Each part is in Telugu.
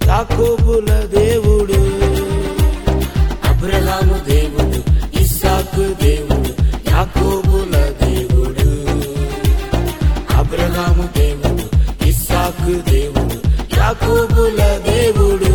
యాకోబుల దేవుడు అబ్రహాము దేవుడు ఇస్సాకు దేవుడు యాకోబుల దేవుడు అబ్రహాము దేవుడు ఇస్సాకు దేవుడు యాకోబుల దేవుడు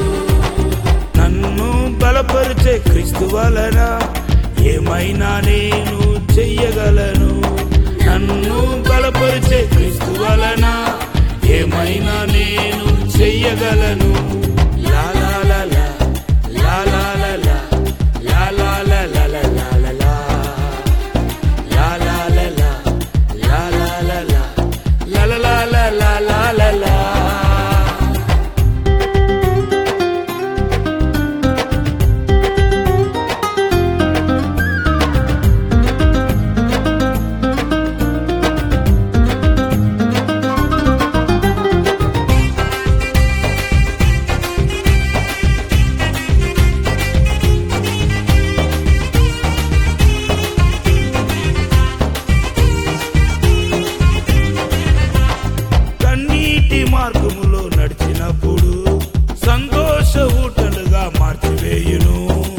నన్ను బలపరిచే క్రీస్తు వలన ఏమైనా నేను చెయ్యగలను నన్ను బలపరిచే క్రీస్తు వలన ఏమైనా నేను చెయ్యగలను లా లా లా లా, లా లా లా లా, లా లా లా లా లా లా లా లా. లా లా లా లా, లా లా లా లా, లా లా లా లా లా లా లా లా. కన్నీటి మార్గములో నడిచినప్పుడు సంతోష ఊటలుగా మార్చివేయును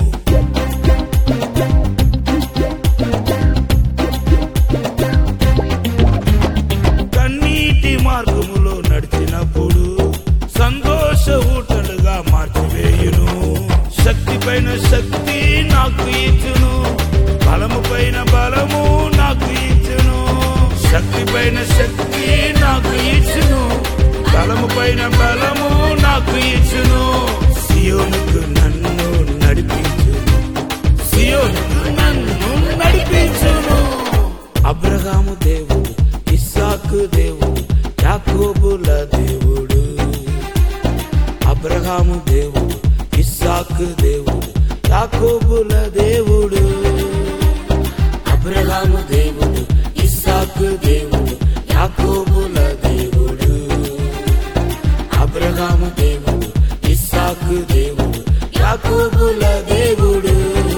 కన్నీటి మార్గములో నడిచినప్పుడు సంతోష ఊటలుగా మార్చివేయును శక్తి పైన శక్తి నాకు ఇచ్చును బలము పైన బలము నాకు ఇచ్చును శక్తి పైన శక్తి నాకు ఇచ్చును బలము పైన బలము నాకు ఇచ్చును సియోనుకు నన్ను నడిపించును సియోనుకు నన్ను నడిపించును అబ్రహాము దేవుడు ఇస్సాకు దేవుడు యాకోబుల దేవుడు అబ్రహాము దేవుడు ఇస్సాకు దేవుడు యాకోబుల దేవుడు అబ్రహాము దేవుడు ఇస్సాకు దేవుడు యాకోబుల దేవుడు అబ్రహాము దేవుడు ఇస్సాకు దేవుడు యాకోబుల దేవుడు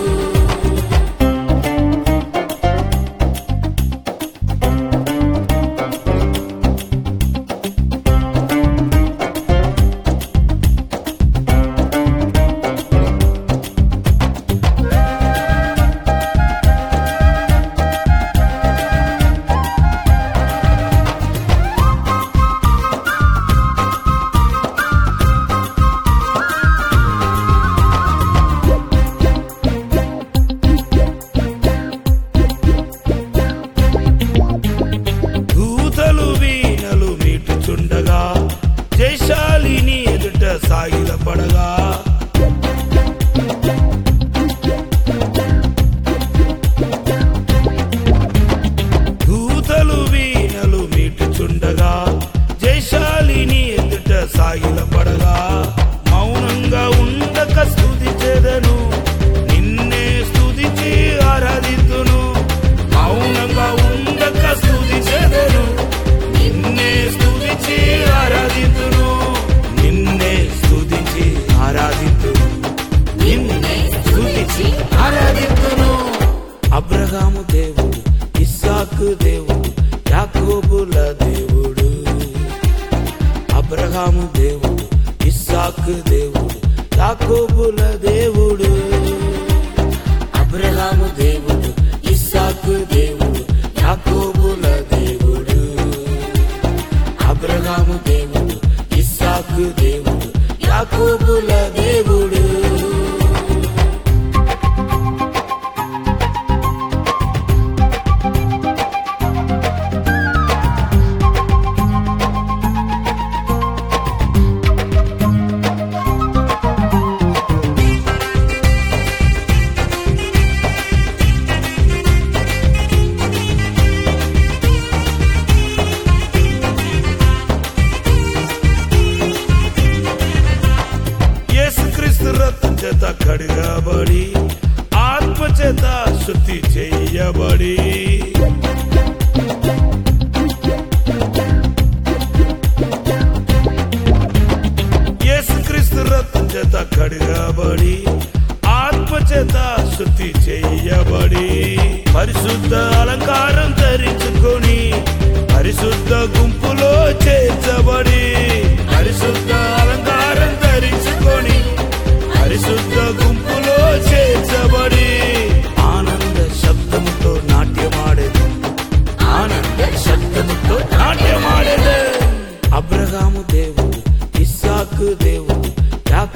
దూతలు వీణలు మీటుచుండగా జయశాలిని ఎదుట సాగిలపడగా దూతలు వీణలు మీటుచుండగా జయశాలిని ఎదుట సాగిలపడగా మౌనంగా ఉండక స్థుతి చెదను నిన్నే స్థుతిచి ఆరాధితును మౌనంగా ఉండక స్థుతి చెదను నిన్నే స్థుతిచి ఆరాధితును నిన్నే స్థుతిచి ఆరాధితును నిన్నే స్థుతిచి ఆరాధితును అబ్రహాము దేవుడు ఇస్సాకు దేవుడు యాకోబుల దేవుడు అబ్రహాము దేవుడు ఇస్సాకు దేవుడు యాకోబుల దేవుడు అబ్రహాము దేవుడు ఇస్సాకు దేవుడు యాకోబుల దేవుడు అబ్రహాము దేవుడు ఇస్సాకు దేవుడు యాకోబుల దేవుడు యేసుక్రీస్తు రక్తం చేత కడిగబడి ఆత్మ చేత శుద్ధి చేయబడి యేసుక్రీస్తు రక్తం చేత కడిగబడి ఆత్మ చేత శుద్ధి చేయబడి పరిశుద్ధ అలంకారం ధరించుకొని పరిశుద్ధ గుంపులో చేర్చబడి పరిశుద్ధ అలంకారం ధరించుకొని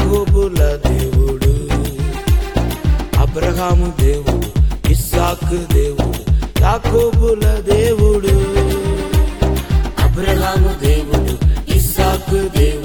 యాకోబుల దేవుడు అబ్రహాము దేవుడు ఇస్సాకు దేవుడు యాకోబుల దేవుడు అబ్రహాము దేవుడు ఇస్సాకు దేవుడు